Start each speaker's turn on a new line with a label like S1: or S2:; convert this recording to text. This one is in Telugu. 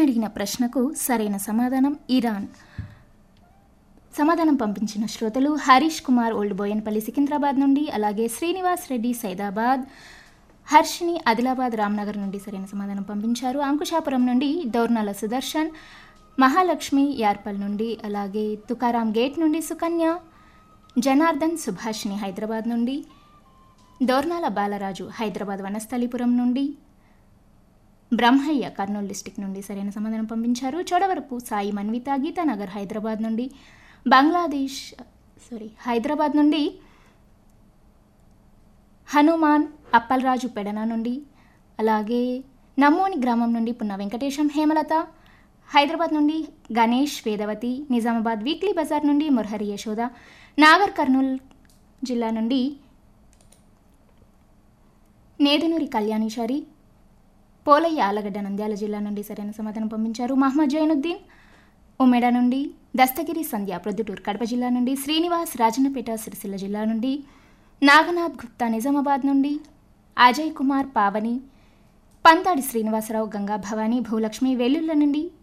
S1: అడిగిన ప్రశ్నకు సరైన సమాధానం ఇరాన్ సమాధానం పంపించిన శ్రోతలు హరీష్ కుమార్ ఓల్డ్ బోయన్పల్లి సికింద్రాబాద్ నుండి అలాగే శ్రీనివాస్ రెడ్డి సైదాబాద్ హర్షిని ఆదిలాబాద్ రామ్నగర్ నుండి సరైన సమాధానం పంపించారు అంకుశాపురం నుండి దౌర్నాల సుదర్శన్ మహాలక్ష్మి యార్పల్ నుండి అలాగే తుకారాం గేట్ నుండి సుకన్య జనార్దన్ సుభాష్ని హైదరాబాద్ నుండి దోర్నాల బాలరాజు హైదరాబాద్ వనస్థలిపురం నుండి బ్రహ్మయ్య కర్నూలు డిస్టిక్ నుండి సరైన సమాధానం పంపించారు చోడవరపు సాయి మన్విత గీతానగర్ హైదరాబాద్ నుండి బంగ్లాదేశ్ సారీ హైదరాబాద్ నుండి హనుమాన్ అప్పలరాజు పెడన నుండి అలాగే నమ్మోని గ్రామం నుండి పున్న వెంకటేశం హేమలత హైదరాబాద్ నుండి గణేష్ వేదవతి నిజామాబాద్ వీక్లీ బజార్ నుండి మురహరి యశోద నాగర్ కర్నూల్ జిల్లా నుండి నేదునూరి కళ్యాణీశారి పోలయ్య ఆలగడ్డ నంద్యాల జిల్లా నుండి సరైన సమాధానం పంపించారు మహమ్మద్ జైనుద్దీన్ ఉమెడ నుండి దస్తగిరి సంధ్య ప్రొద్దుటూరు కడప జిల్లా నుండి శ్రీనివాస్ రాజన్నపేట సిరిసిల్ల జిల్లా నుండి నాగనాథ్ గుప్తా నిజామాబాద్ నుండి అజయ్ కుమార్ పావని పంతాడి శ్రీనివాసరావు గంగా భవానీ భూలక్ష్మి వెల్లుల్ల నుండి